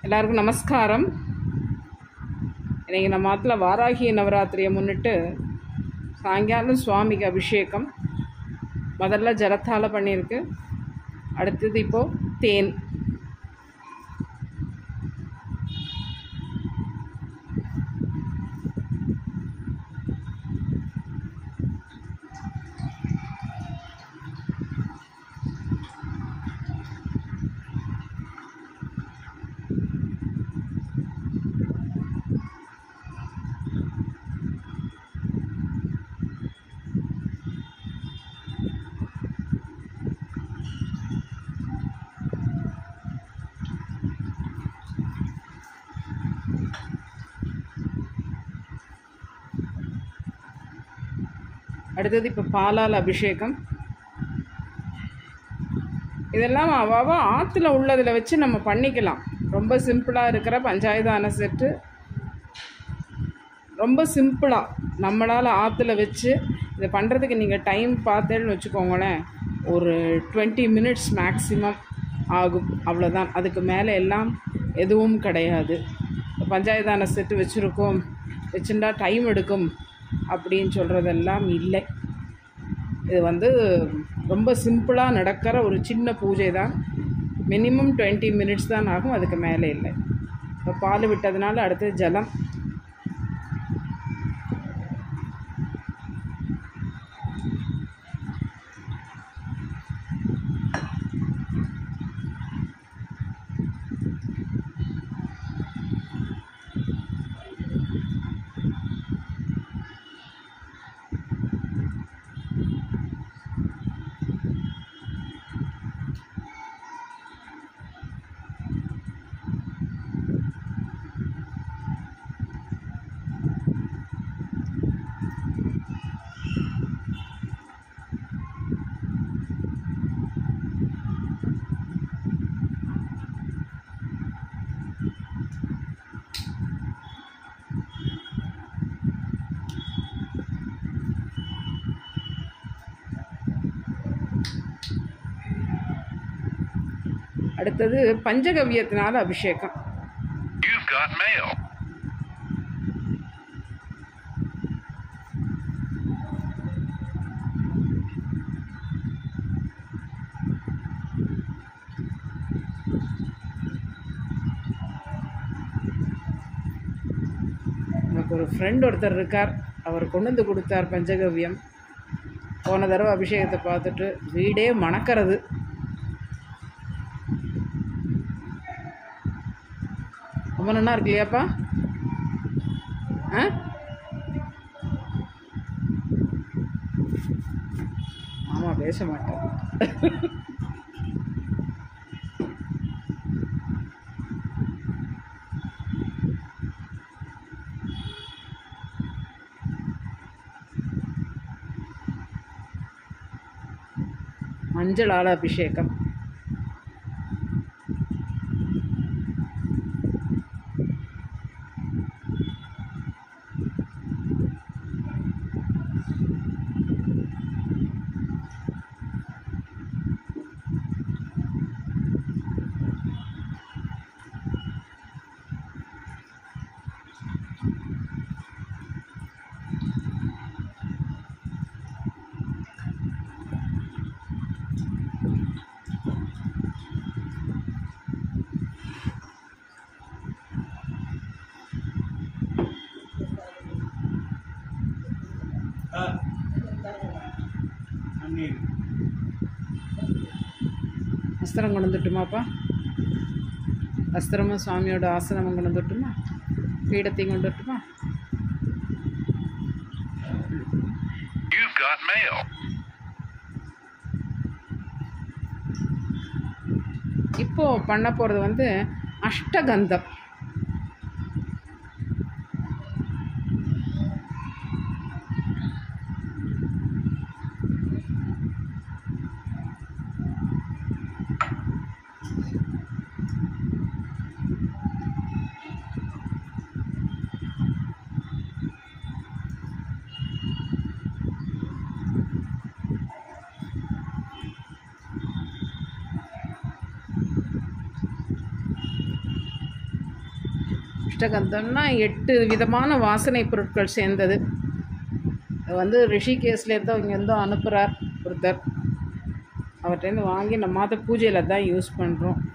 எல்லாருக்கும் நமஸ்காரம் இன்றைக்கி நம்ம ஆற்றுல வாராகி நவராத்திரியை முன்னிட்டு சாயங்காலம் சுவாமிக்கு அபிஷேகம் முதல்ல ஜலத்தால் பண்ணியிருக்கு அடுத்தது இப்போது தேன் அடுத்தது இப்போ பாலால் அபிஷேகம் இதெல்லாம் அவாவா ஆற்றுல உள்ளதில் வச்சு நம்ம பண்ணிக்கலாம் ரொம்ப சிம்பிளாக இருக்கிற பஞ்சாயத்தான செட்டு ரொம்ப சிம்பிளாக நம்மளால் ஆற்றுல வச்சு இதை பண்ணுறதுக்கு நீங்கள் டைம் பார்த்தேன்னு வச்சுக்கோங்களேன் ஒரு டுவெண்ட்டி மினிட்ஸ் மேக்ஸிமம் ஆகும் அவ்வளோதான் அதுக்கு மேலே எல்லாம் எதுவும் கிடையாது பஞ்சாயத்தான செட்டு வச்சுருக்கோம் வச்சுருந்தா டைம் எடுக்கும் அப்படின்னு சொல்கிறதெல்லாம் இல்லை இது வந்து ரொம்ப சிம்பிளாக நடக்கிற ஒரு சின்ன பூஜை தான் மினிமம் டுவெண்ட்டி மினிட்ஸ் தான் ஆகும் அதுக்கு மேலே இல்லை இப்போ பால் விட்டதுனால அடுத்து ஜலம் அடுத்தது பஞ்சகவ்யத்தினால அபிஷேகம் You've got mail. எனக்கு ஒரு ஃப்ரெண்ட் ஒருத்தர் இருக்கார் அவர் கொண்டு வந்து கொடுத்தார் பஞ்சகவ்யம் போன தடவை அபிஷேகத்தை பார்த்துட்டு வீடே மணக்கிறது ரொம்ப நல்லா இருக்கு இல்லையாப்பா ஆ ஆமாம் பேச மாட்டேன் மஞ்சளால் அபிஷேகம் வஸ்திரம் கொண்டு வந்துட்டுமாப்பா வஸ்திரமும் சுவாமியோட ஆசனமும் கொண்டு வந்துட்டுமா பீடத்தையும் கொண்டு வரட்டுமா You've got mail. இப்போ பண்ண போகிறது வந்து அஷ்டகந்தம் அஷ்டகந்தம்னா எட்டு விதமான வாசனை பொருட்கள் சேர்ந்தது இது வந்து ரிஷிகேஸ்லேருந்தோ இங்கேருந்தோ அனுப்புகிறார் ஒருத்தர் அவர்கிட்டேருந்து வாங்கி நம்ம மாத பூஜையில் தான் யூஸ் பண்ணுறோம்